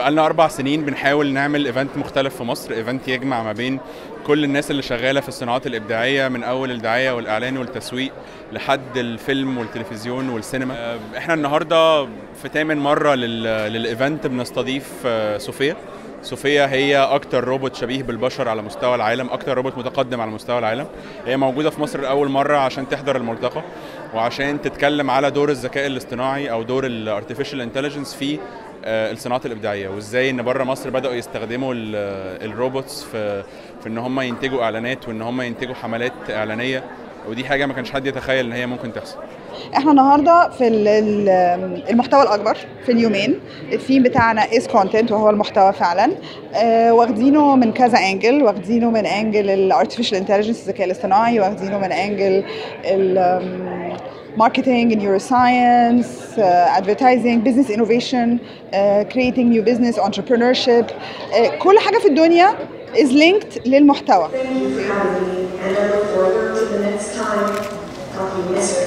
بقالنا اربع سنين بنحاول نعمل ايفنت مختلف في مصر ايفنت يجمع ما بين كل الناس اللي شغاله في الصناعات الابداعيه من اول الدعايه والاعلان والتسويق لحد الفيلم والتلفزيون والسينما آه، احنا النهارده في تامن مره لل- للايفنت بنستضيف آه، صوفيا صوفيا هي اكتر روبوت شبيه بالبشر على مستوى العالم اكتر روبوت متقدم على مستوى العالم هي موجوده في مصر لاول مره عشان تحضر الملتقى وعشان تتكلم على دور الذكاء الاصطناعي او دور الارتفيشال انتليجنس في آه، الصناعات الابداعيه وازاي ان بره مصر بداوا يستخدموا ال- الروبوتس في في ان هم ينتجوا اعلانات وان هم ينتجوا حملات اعلانيه ودي حاجه ما كانش حد يتخيل ان هي ممكن تحصل احنا النهارده في ال- ال- المحتوى الاكبر في اليومين الثيم بتاعنا از كونتنت وهو المحتوى فعلا آه، واخدينه من كذا انجل واخدينه من انجل الارتفيشال انتليجنس الذكاء الاصطناعي واخدينه من انجل marketing neuroscience uh, advertising business innovation uh, creating new business entrepreneurship uh, كل حاجه في الدنيا is linked للمحتوى Thank you for having me, and I look forward to the next time talking Miss